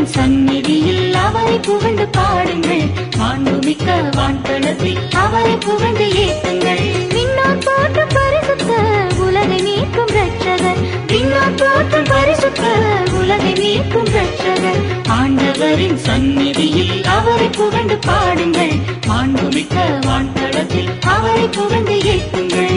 சந்நிதியில் அவரை புகழ்ந்து பாடுங்கள் மாண்புமிக்க வான்தளத்தில் அவரை புகழ்ந்து ஏத்துங்கள் விண்ணோர் போற்றும் பரிசுத்த உலகை மீட்கும் ரட்சகர் விண்ணோர் போற்றும் பரிசுத்த உலகை மீட்கும் ரட்சகர் ஆண்டவரின் சந்நிதியில் அவரை புகழ்ந்து பாடுங்கள் மாண்புமிக்க வான்தளத்தில் அவரை புகழ்ந்து ஏத்துங்கள்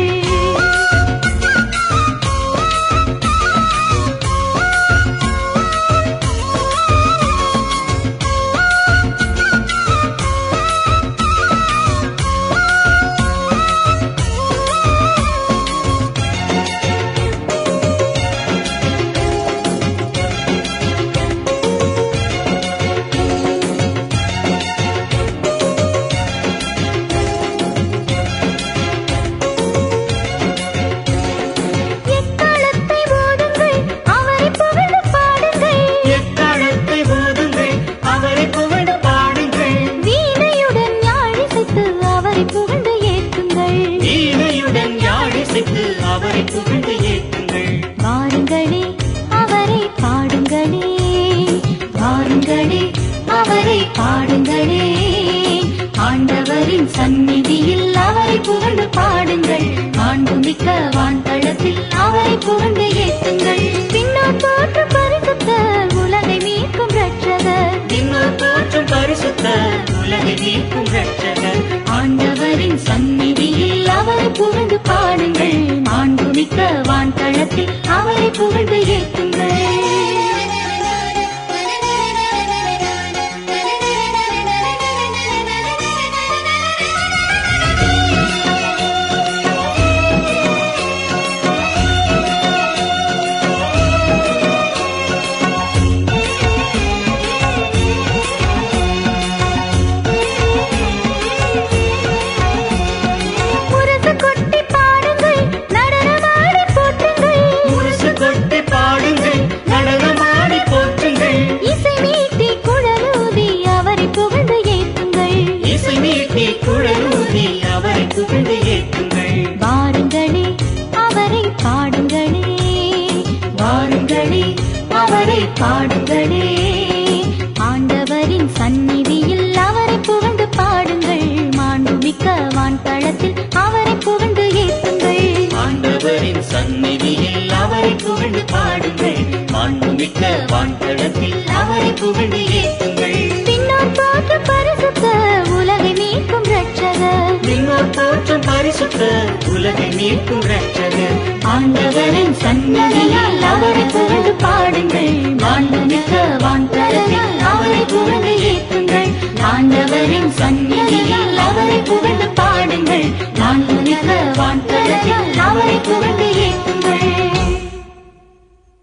எக்காலத்தை ஓதுங்கள் அவரை புகழ்ந்து பாடுங்கள் எக்காலத்தை போதுங்கள் அவரை புகழ்ந்து பாடுங்கள் வீணையுடன் யாழிசைத்து அவரை புகழ்ந்து ஏற்றுங்கள் வீணையுடன் யாழிசைத்து அவரை புகழ்ந்து ஏற்றுங்கள் வாருங்களே அவரை பாடுங்களே வாருங்களே அவரை பாடுங்களே ஆண்டவரின் சந்நிதியில் அவரை புகழ்ந்து பாடுங்கள் மாண்புமிக்க வான்தளத்தில் அவரை புகழ்ந்து ஏற்றுங்கள் பின்னோர் தோற்று பரிசுத்த உலகை மீட்கும் ரட்சகர் இன்னொரு போற்றும் பரிசுத்த உலகை நீக்கும் ரட்சகர் ஆண்டவரின் சந்நிதியில் அவரை புகழ்ந்து பாடுங்கள் மாண்புமிக்க வான்தளத்தில் அவரை புகழ்ந்து ஏற்றுங்கள் முரசு கொட்டி பாடுங்கள் நடனமாடி போற்றுங்கள் முரசு கொட்டி பாடுங்கள் நடனமாடி போற்றுங்கள் இசை மீட்டி குழலூதி அவரை புகழ்ந்து ஏற்றுங்கள் இசை மீட்டி குழலூதி அவரை புகழ்ந்து ஏற்றுங்கள் வாருங்களே அவரை பாடுங்களே வாருங்களே அவரை பாடுங்களே ஆண்டவரின் சந்நிதியில் அவரை புகழ்ந்து பாடுங்கள் மாண்புமிக்க வான்தளத்தில் அவரை புகழ்ந்து ஏற்றுங்கள் ஆண்டவரின் சந்நிதியில் அவரை புகழ்ந்து பாடுங்கள் மாண்புமிக்க வான்தளத்தில் அவரை புகழ்ந்து ஏற்றுங்கள் பின்னோர் தோற்று பரிசுத்த உலகை மீட்கும் ரட்சகர் விண்ணோர் போற்றும் பரிசுத்த உலகை மீட்கும் ரட்சகர் ஆண்டவரின் சந்நிதியில் அவரை புகழ்ந்து பாடுங்கள் மாண்புமிக்க வான்தளத்தில் அவரை புகழ்ந்து ஏற்றுங்கள் ஆண்டவரின் சந்நிதியில் அவரை புகழ்ந்து பாடுங்கள் மாண்புமிக்க வான்தளத்தில் அவரை புகழ்ந்து